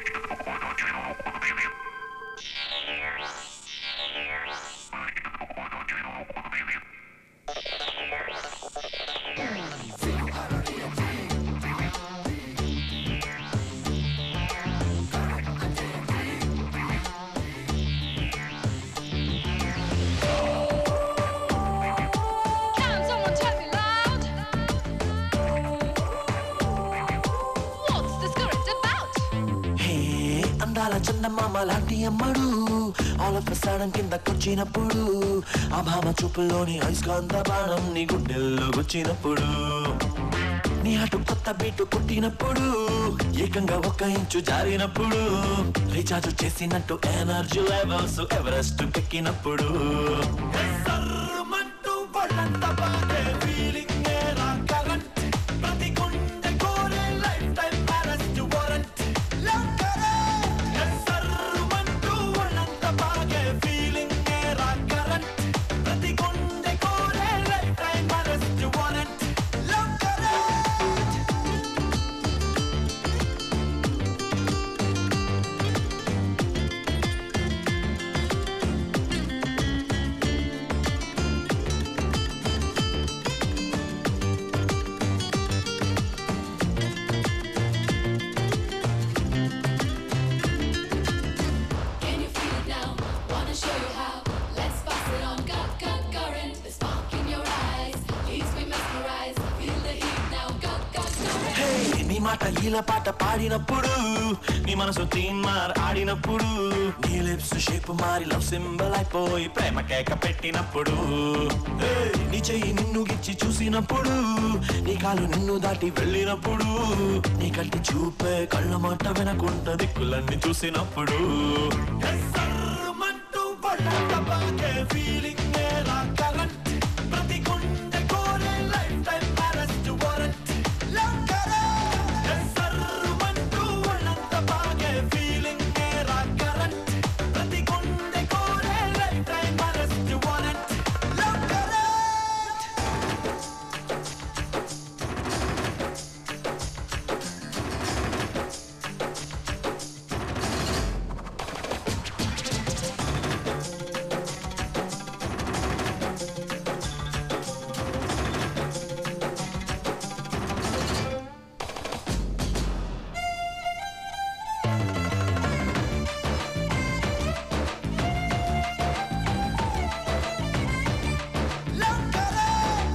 Can someone tell me loud? What's the script about? హే అందాల చందమామ లాంటి అమ్మడు ఆల్ ఆఫ్ సడన్ కిందకొచ్చినప్పుడు ఆ భామ చూపులోని అయస్కాంత బాణం నీ గుండెల్లో గుచ్చినప్పుడు నీ అటు కొత్త బీటు పుట్టినప్పుడు ఏకంగా ఒక ఇంచు జారినప్పుడు రీఛార్జ్ చేసినట్టు ఎనర్జీ లెవెల్స్ ఎవరెస్ట్ ఎక్కినప్పుడు సర్రుమంటూ ఒళ్ళంతా బాగే feeling ఏ రా current. ప్రతి గుండె కోరే lifetime arrest warrant. Love current. సర్రుమంటూ ఒళ్ళంతా బాగే feeling ఏ రా current. ప్రతి గుండె కోరే lifetime arrest warrant. Love current. Can you feel it now? Wanna show you how? Let's pass it on. Got, got current. The spark in your eyes leaves me mesmerized. Feel the heat now. Got, got current. హే, నీ మాట ఈల పాట పాడినప్పుడు నీ మనసు తీన్మార్ ఆడినప్పుడు నీ లిప్స్ షేప్ మారి లవ్ సింబల్ అయిపోయి ప్రేమ కేక పెట్టినప్పుడు హే, నీ చెయ్యి నిన్ను గిచ్చి చూసినప్పుడు నీ కాలు నిన్ను దాటి వెళ్ళినప్పుడు నీ కంటి చూపే కళ్ళ మాట వినకుండా దిక్కులన్నీ చూసినప్పుడు హే, సర్రుమంటూ ఒళ్ళంతా బాగే feeling ఏ రా current. ప్రతి గుండె కోరే lifetime arrest warrant. Love current. హే, సర్రుమంటూ ఒళ్ళంతా బాగే feeling ఏ రా current. ప్రతి గుండె కోరే lifetime arrest warrant. Love current. Love current.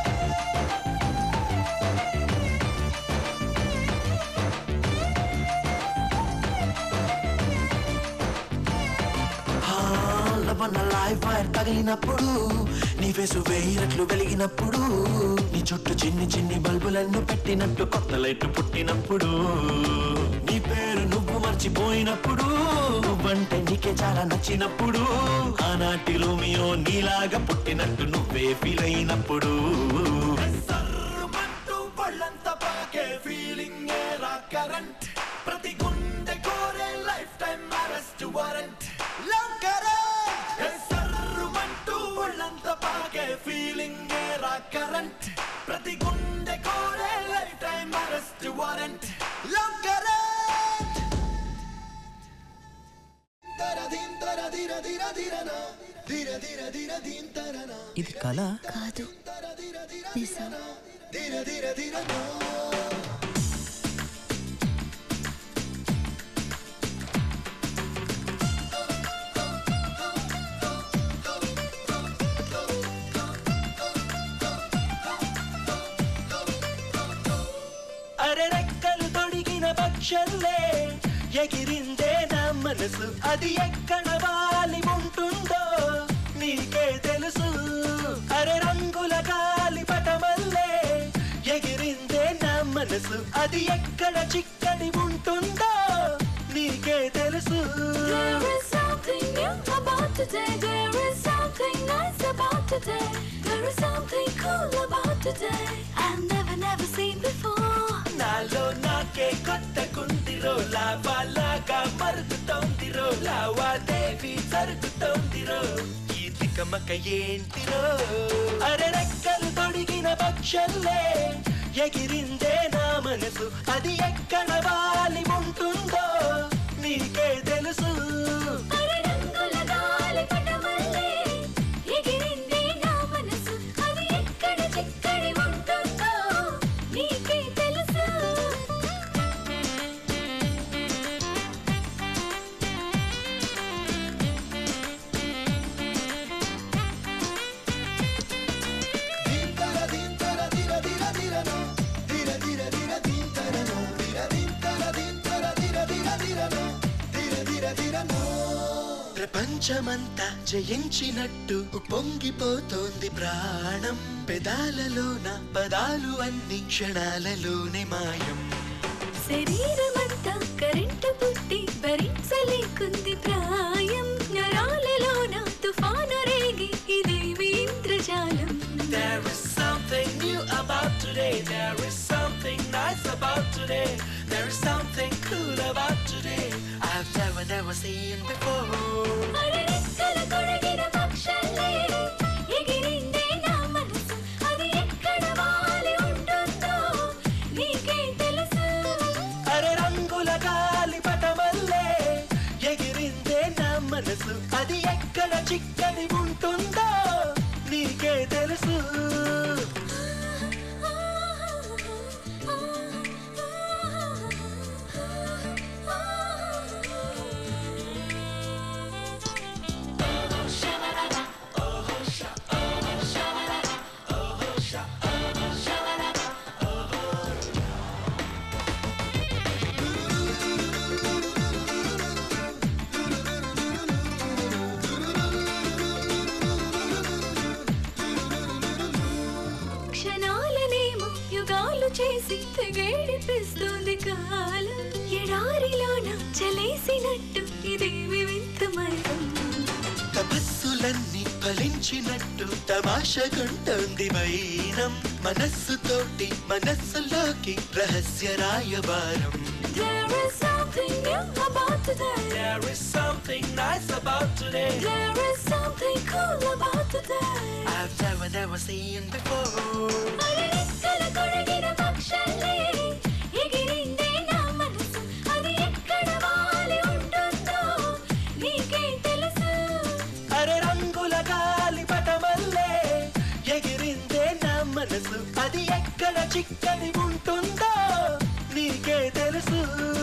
లవన్న లైఫ్ ఫైర్ తగిలినప్పుడు నీ ఫేసు వెయ్యి రెట్లు వెలిగినప్పుడు నీ చుట్టూ చిన్ని చిన్ని బల్బులన్నీ పెట్టినట్టు కొత్త లైట్ పుట్టినప్పుడు నీ పేరు నువ్వు మర్చిపోయినప్పుడు నువ్వంటే నీకే చాలా నచ్చినప్పుడు ఆనాటి రోమియో నీలాగా పుట్టినట్టు నువ్వే ఫీల్ అయినప్పుడు సర్రుమంటూ ఒళ్ళంతా పాకే ఫీలింగ్ ఏరా కరెంట్ ప్రతి గుండె కోరే life time arrest warrant love current సర్రుమంటూ ఒళ్ళంతా పాకే ఫీలింగ్ ఏరా కరెంట్ ప్రతి గుండె కోరే life time arrest warrant love current ఇది కళ కాదు నిజం అరె రెక్కలు తొడిగిన పక్షల్లే ఎగిరిందే నా మనసు అది ఎక్కడ వాలి ఉంటుందో నీకే తెలుసు అరె రంగుల గాలి పటమల్లే ఎగిరిందే నా మనసు అది ఎక్కడ చిక్కడి ఉంటుందో నీకే తెలుసు There is something new about today. There is something nice about today. There is something cool about today. I've never, never seen before. నాలో నాకే కొత్త కుందిరో లావాలాగా మరుగుతోందిరో లావాదేవి జరుగుతోందిరో ఈ తికమక ఏంటిరో అరె రెక్కలు తొడిగిన పక్షల్లే ఎగిరిందే నా మనసు అది ఎక్కడ వాలి ఉంటుందో ప్రపంచమంతా జయించినట్టు పొంగిపోతోంది ప్రాణం పెదాలలోన పదాలు అన్ని క్షణాలలోనే మాయం శరీరమంతా కరెంటు పుట్టి భరించలేకుంది ప్రాయం నరాలలోన తుఫాను రేగి ఇదేమి ఇంద్రజాలం There is something new about today. There is something nice about today. There is something cool about today. I've never, never seen before. అరరెక్కల కొరగిన పక్షులే ఎగిరిందే నా మనసు అది ఎక్కడ వాలి ఉంటుందో నీకే తెలుసు అరే రంగుల గాలి పటమల్లే ఎగిరిందే నా మనసు అది ఎక్కడ చిక్కని ఉంటుందో నీకే తెలుసు క్షణాలనేమో యుగాలు చేసి తెగేడిపిస్తుంది కాలం ఎడారిలోన చలేసినట్టు ఇదేమి వింతమయం తపస్సులన్నీ ఫలించినట్టు తమాషగుంటుంది వైనం మనస్సుతోటి మనస్సులోకి రహస్య రాయబారం There is something new about today There is something nice about today There is something cool about today I've never, never seen before అరరెక్కల కొరగిన పక్షులే ఎగిరిందే నా మనసు అది ఎక్కడ వాలి ఉంటుందో నీకే తెలుసు అరే రంగుల గాలి పటమల్లే ఎగిరిందే నా మనసు అది ఎక్కడ చిక్కని ఉంటుందో నీకే తెలుసు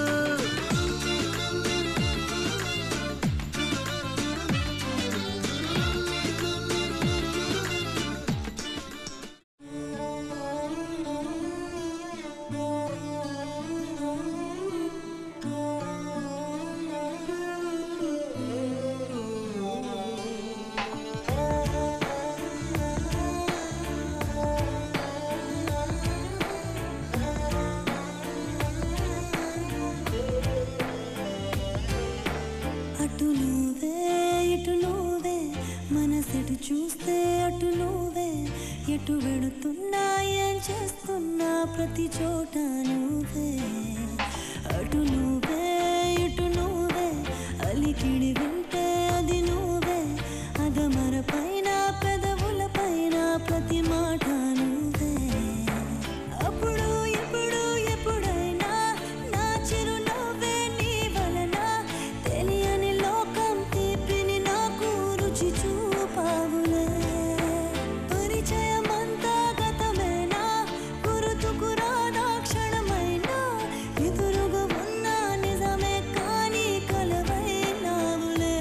అటు నువ్వే ఇటు నువ్వే మనసెటు చూస్తే అటు నువ్వే ఎటు వెడుతున్నా ఏం చేస్తున్నా ప్రతి చోట నువ్వే అటు నువ్వే ఇటు నువ్వే అలికిడి వింటే అది నువ్వే అదమర పైన పెదవుల పైన ప్రతి మాట నువ్వే అప్పుడు ఇప్పుడు ఎప్పుడైనా నా చిరునవ్వే నీ వలన తెలియని లోకం తీపిని నాకు రుచి చూపావులే పరిచయమంతా గతమేనా గుర్తుకు రాదా క్షణమైనా ఎదురుగా ఉన్న నిజమే కానీ కలవైనావులే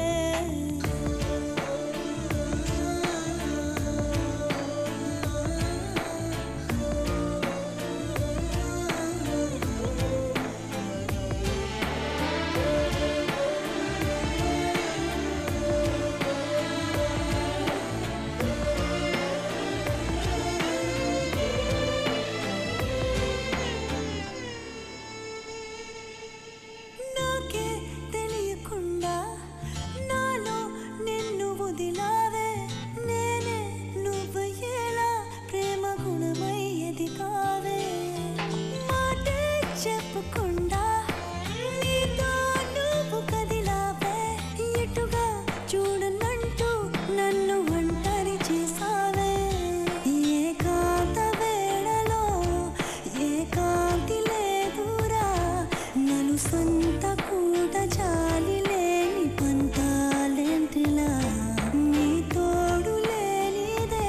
నాకే తెలియకుండా నాలో నిన్ను వదిలావే నేనే నువ్వు ఎలా ప్రేమ గుణమయ్యేది కావే మాటే చెప్పకుండా నీతో నువ్వు కదిలావే ఎటుగా చూడనంటూ నన్ను ఒంటరి చేసావే ఏకాంత వేళలో ఏకాంతి లేదురా నన్ను సొంత కూట చాలి లేని పంతాలేంటిలా నీ తోడు లేనిదే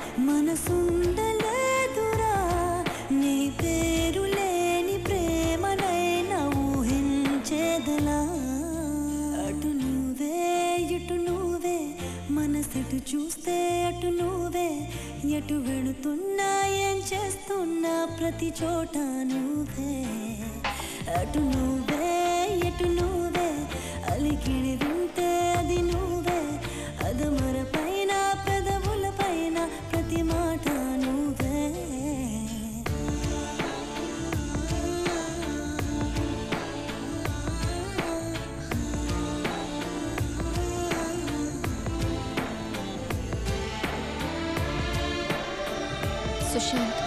మనసుండలేదురా నీ పేరు లేని ప్రేమనైనా ఊహించేదలా అటు నువ్వే ఇటు నువ్వే మనసెటు చూస్తే అటు నువ్వే ఎటు వెళుతున్నా ఏం చేస్తున్నా ప్రతి చోట నువ్వే అటు నువ్వే ఎటు నువ్వే Sushant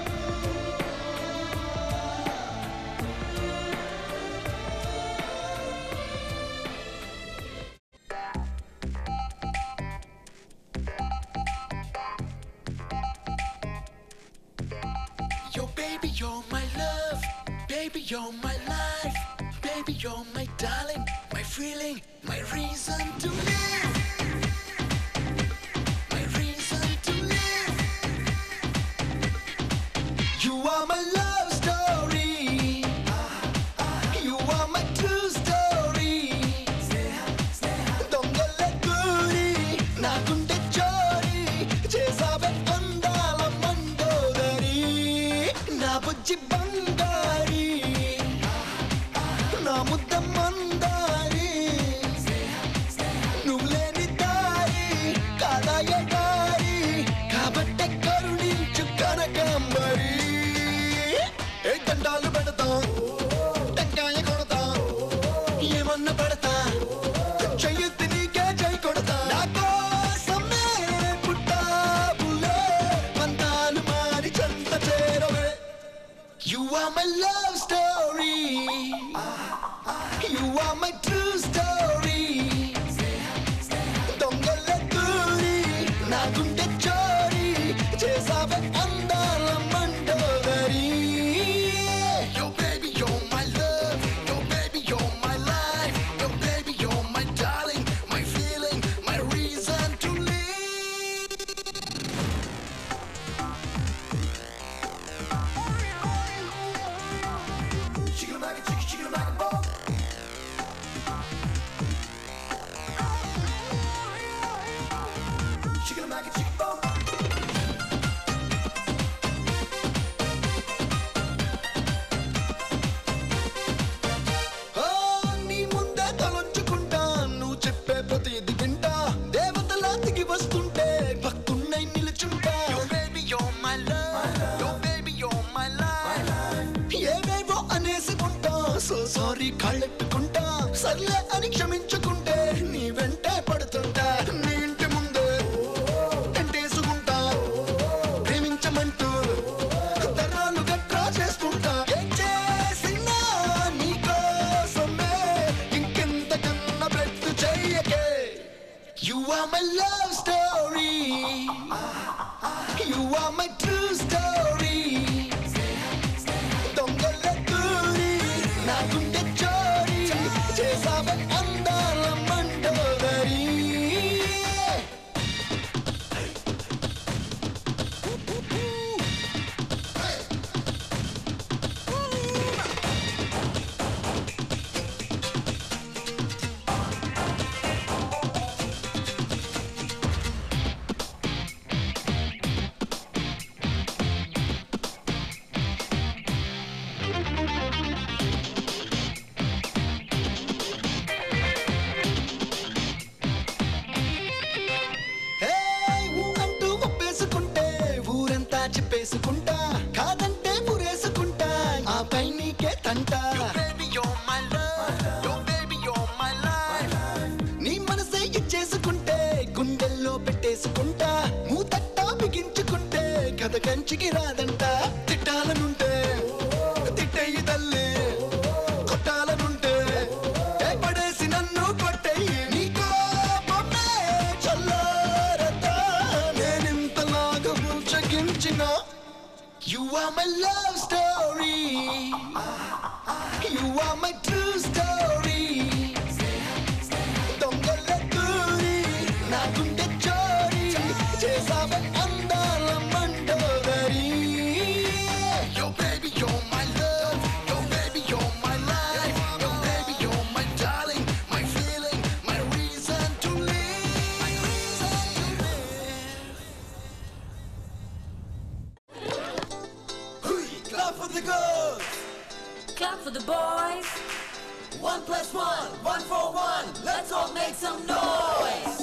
Yo, baby, you're my love. Baby, you're my life. Baby, you're my darling, my feeling, my reason to live. My reason to live. You are my love story. You are my true story. దొంగల కూరి నా గుండె చోరీ చేసావే అందాల మండోదరి నా బుజ్జి బంగారి నా ముద్ద మందారి నువ్వు లేని దారి కాదాయ దారి కాబట్టే కరుణించు కనకాంబరి ఏ దండాలు పెడతాం టెంకాయ కొడతాం ఏమన్నా పడతా చెయ్యొద్దు నీకే జై కొడతా నా కోసమే పుట్టావులే పంతాలు మారి చంత చేరవే You are my love story You are my true story దొంగల కూరి నా గుండె చోరీ చేసావే అందాల Mandodari Yo baby you're my love Yo baby you're my life Yo baby you're my darling My feeling My reason to live Chicken-a-mac, chicken, chicken-a-mac, ball. Chicken-a-mac, chicken, ball. ఆ, నీ ముందే తలంచుకుంటా నువ్వు చెప్పే ప్రతిది వింటా దేవతలా దిగి వస్తుంటే భక్తున్నై నిలుచుంటా ఏవేవో అనేసుకుంటా సో సారీ కాళ్ళెట్టుకుంటా సర్లే అని క్షమించుకుంటే నీ వెంటే పడుతుంటా నీ ఇంటి ముందే టెంటేసుకుంటా ప్రేమించమంటూ తరాలు గట్రా చేసుకుంటా ఏం చేసినా నీకోసమే ఇంకెంతకన్నా బ్రెత్ చెయ్యకే You are my love story You are my true story దొంగల కూరి నా గుండె చోరీ చేసావే అందాల మండోదరి హే, ఊ అంటూ ఒప్పేసుకుంటే ఊరంతా చెప్పేసుకుంటా కాదంటే ఊరేసుకుంటా ఆ పై నీకే తంట నీ మనసే ఇచ్చేసుకుంటే గుండెల్లో పెట్టేసుకుంటా మూతట్టా బిగించుకుంటే కథ కంచికి రాదంట తిట్టాలనుంటే తిట్టేయి తల్లి కొట్టాలనుంటే ఏ పడేసి నన్ను కొట్టేయి నీ కోపమే చల్లారతా నేనింతలాగా బుజ్జగించిన You are my love story You are my true story దొంగల కూరి నా గుండె చోరీ చేసావే అందాల Mandodari Yo baby you're my love Yo baby you're my life Yo baby you're my darling My feeling My reason to live My reason to live Hui, clap for the girls Clap for the boys. One plus one, one for one. Let's all make some noise.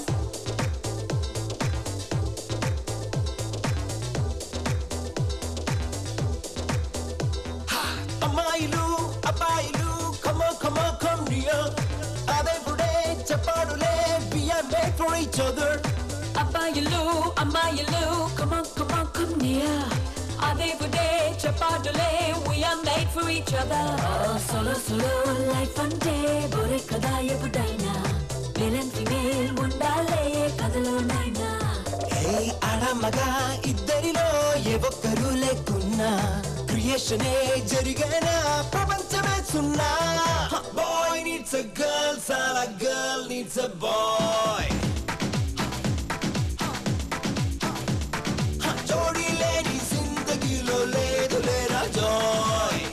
అమ్మాయిలు అబ్బాయిలు come on come on come near అదేపుడే చెప్పాడులే we are made for each other Abayalu, Amayalu, come on, come on, come near. ఇప్పుడే చెప్పాడులే we are made for each other solo solo life అంటే బోరే కదా ఎప్పుడైనా villain female ఉండాలే కథలోనైనా హే ఆడమ్మగా ఇద్దరిలో ఏ ఒక్కరు లేకున్నా క్రియేషనే జరిగేనా ప్రపంచమే సున్నా బాయ్ నీడ్స్ అ గర్ల్ సాలా గర్ల్ నీడ్స్ అ బాయ్ జోడీ లేని జిందగీలో లేదు లేరా జాయ్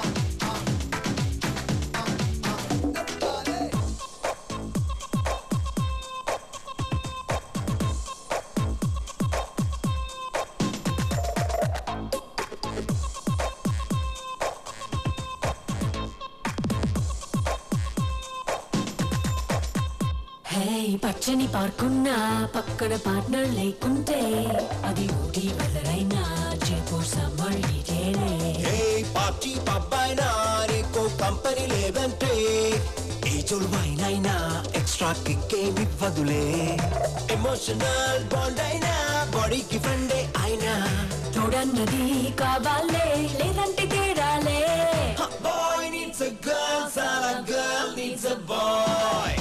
హే పచ్చని పార్కున్నా పక్కన పార్ట్నర్ లేకుంటే అది ఊటి వెళ్ళరైనా జైపూర్ సమ్మర్ ఇదేలే ఏ పార్టీ పబ్బాయినా నీకో కంపెనీ లేదంటే ఏ చొలువైనైనా ఎక్స్ట్రా కిక్ ఏమివ్వదులే ఎమోషనల్ బాండ్ అయినా బాడీకి ఫ్రెండే అయినా తోడన్నది కావాలే లేదంటే తేడాలే బాయ్ నీడ్స్ అ గర్ల్ సాలా గర్ల్ నీడ్స్ అ బాయ్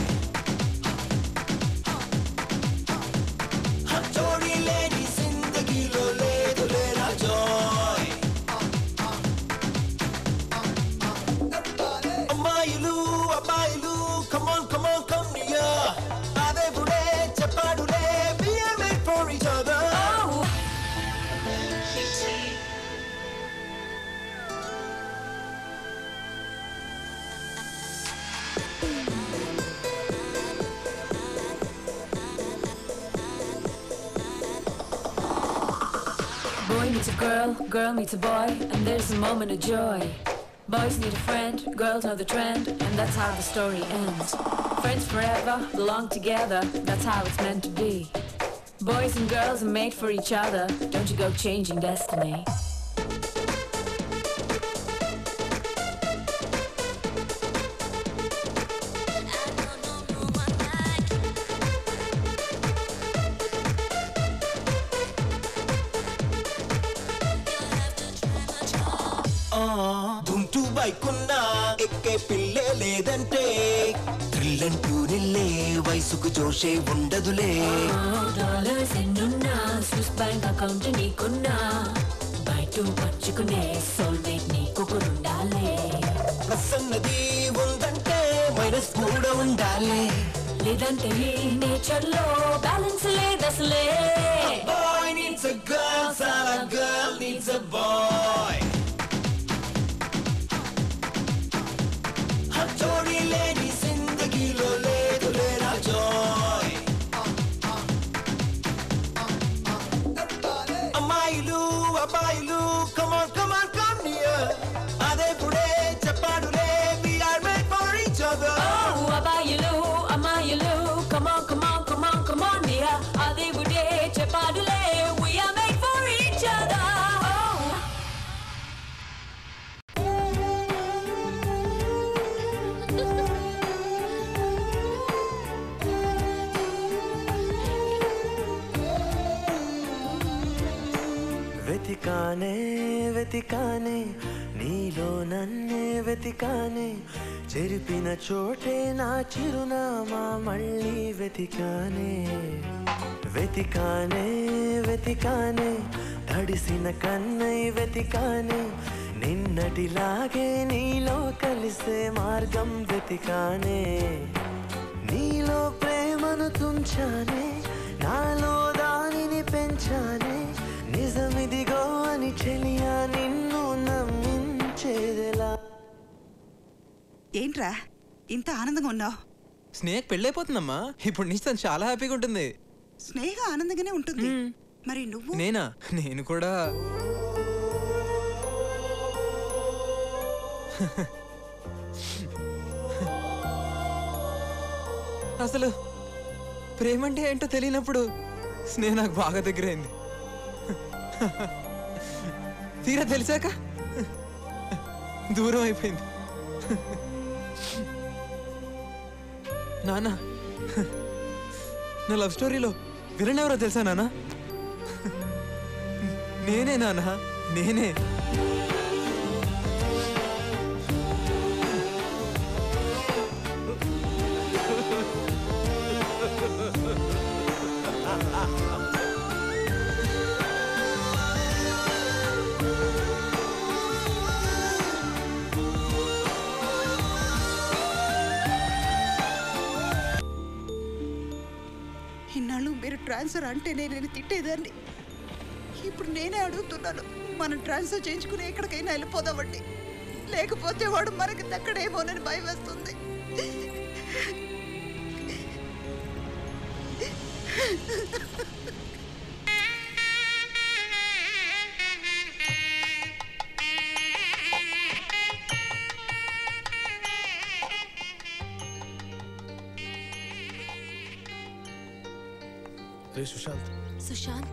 జోడీ లేని జిందగీలో లేదు లేరా జాయ్ అమ్మాయిలు అబ్బాయిలు కమాన్ కమాన్ కమ్ నియర్ అదే బుడే చెప్పాడులే we are made for each other Boy meets a girl, girl meets a boy, and there's a moment of joy. Boys need a friend, girls know the trend, and that's how the story ends. Friends forever, belong together, that's how it's meant to be. Boys and girls are made for each other, don't you go changing destiny. దుంటూ బైకున్నా ఎక్కే పిల్లే లేదంటే thrill అంటూ నిల్లే వయసుకు జోషే ఉండదులే dollars ఎన్నున్నా Swiss bank account నీకున్నా బయట పంచుకునే soulmate నీకొకరుండాలే plus అన్నది ఉందంటే మైనస్ కూడా ఉండాలి లేదంటే ఈ నేచర్ లో బ్యాలెన్స్ లేదసలే బాయ్ నీడ్స్ అ గర్ల్ సాలా గర్ల్ నీడ్స్ అ బాయ్ జోడీ లేని జిందగీలో లేదు లేరా జాయ్ అమ్మాయిలు అబ్బాయిలు కమాన్ కమాన్ కమ్ నియర్ అదే పుడే చెప్పాడులే we are made for each other Oh, అబ్బాయిలు అమ్మాయిలు come on, come on, come on, come on, dear. అదే బుడే చెప్పాడులే we are made for each other. Oh. వెతికానే వెతికానే నీలో నన్నే వెతికానే చెరిపిన చోటే నా చిరునామా మళ్ళీ వెతికానే వెతికానే వెతికానే తడిసిన కన్నై వెతికానే నిన్నటిలాగే నీలో కలిసే మార్గం వెతికానే నీలో ప్రేమను తుంచానే నాలో దానిని పెంచానే నిజమిదిగో అని చెలియా నిన్ను నమ్మించేదెలా ఏంట్రా ఇంత ఆనందంగా ఉన్నావు స్నేహక్ పెళ్ళైపోతుందమ్మా ఇప్పుడు నుంచి తను చాలా హ్యాపీగా ఉంటుంది స్నేహ ఆనందంగానే ఉంటుంది మరి నువ్వు నేనా నేను కూడా అసలు ప్రేమంటే ఏంటో తెలియనప్పుడు స్నేహ నాకు బాగా దగ్గరైంది తీరా తెలిసాక దూరం అయిపోయింది నానా నా లవ్ స్టోరీలో విలన్ ఎవరో తెలుసా నానా నేనే నానా నేనే ఇన్నాళ్ళు మీరు ట్రాన్స్ఫర్ అంటేనే నేను తిట్టేదాన్ని ఇప్పుడు నేనే అడుగుతున్నాను మనం ట్రాన్స్ఫర్ చేయించుకుని ఎక్కడికైనా వెళ్ళిపోదామండి లేకపోతే వాడు మనకి దక్కడేమోనని భయం వేస్తుంది రే సుశాంత్ సుశాంత్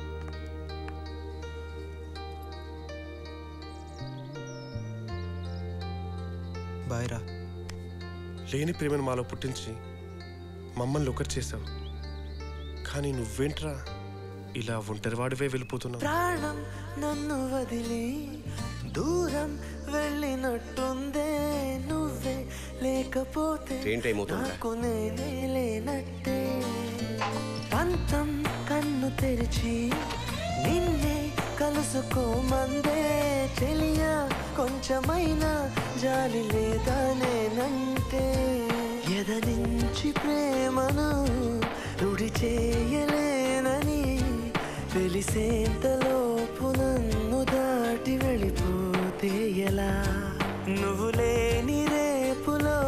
బాయ్ రా లేని ప్రేమను మాలో పుట్టించి మమ్మల్ని ఒకటి చేసావు కానీ నువ్వేంట్రా ఇలా ఒంటరివాడివే వెళ్ళిపోతున్నావు ప్రాణం నన్ను వదిలి దూరం వెళ్ళినట్టుందే నువ్వే లేకపోతే ట్రైన్ టైం అవుతుందిరా. నాకు నేనే లేనట్టే పంతం కన్ను తెరిచి నిన్నే కలుసుకోమందే చెలియా కొంచెమైనా జాలి లేదా నేనంటే ఎదనించి ప్రేమను రుడి చేయలేనని తెలిసేంతలోపు నన్ను దాటి వెళ్ళిపోతే ఎలా నువ్వు లేని రేపులో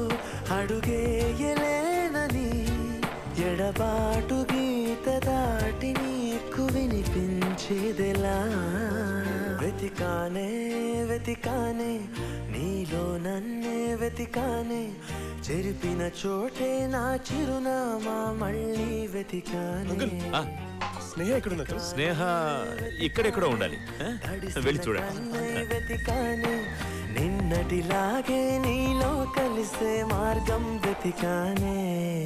అడుగేయలేనని ఎడబాటు గీత దాటి నీకు వినిపించేదెలా వెతికానే వెతికానే నీలో నన్నే వెతికానే చెరిపిన చోటే నా చిరునామా మళ్ళీ వెతికానే స్నేహ ఎక్కడున్నట్టు స్నేహ ఇక్కడెక్కడో ఉండాలి ఆ? వెళ్ళి చూడండి కన్నై వెతికానే నిన్నటిలాగే నీలో కలిసే మార్గం వెతికానే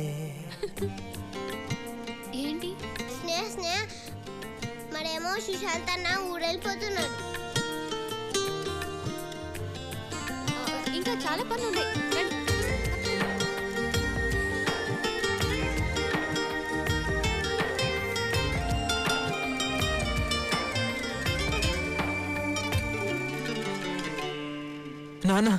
ఏంటి స్నేహ స్నేహ మరేమో సుశాంత్ అన్న ఊరెళ్ళిపోతున్నాడు ఇంకా చాలా పనులు ఉన్నాయి రండి. నానా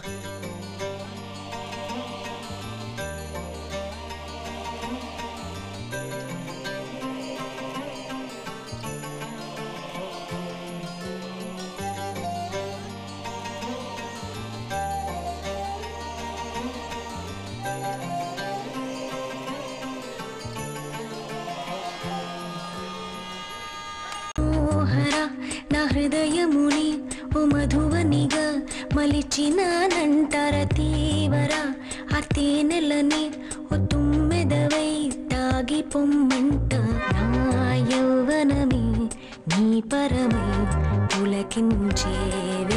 మనోహర నా హృదయముని ఓ మధువనిగా మలిచినానంటార తీవర ఆ తేనెలని ఓ తుమ్మెదవై తాగి పొమ్మంట నా యౌవనమే నీ పరమై పులకించే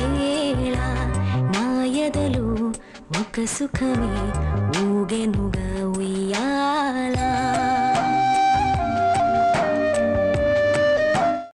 వేళ నా ఎదలో ఒక సుఖమే ఊగెనుగా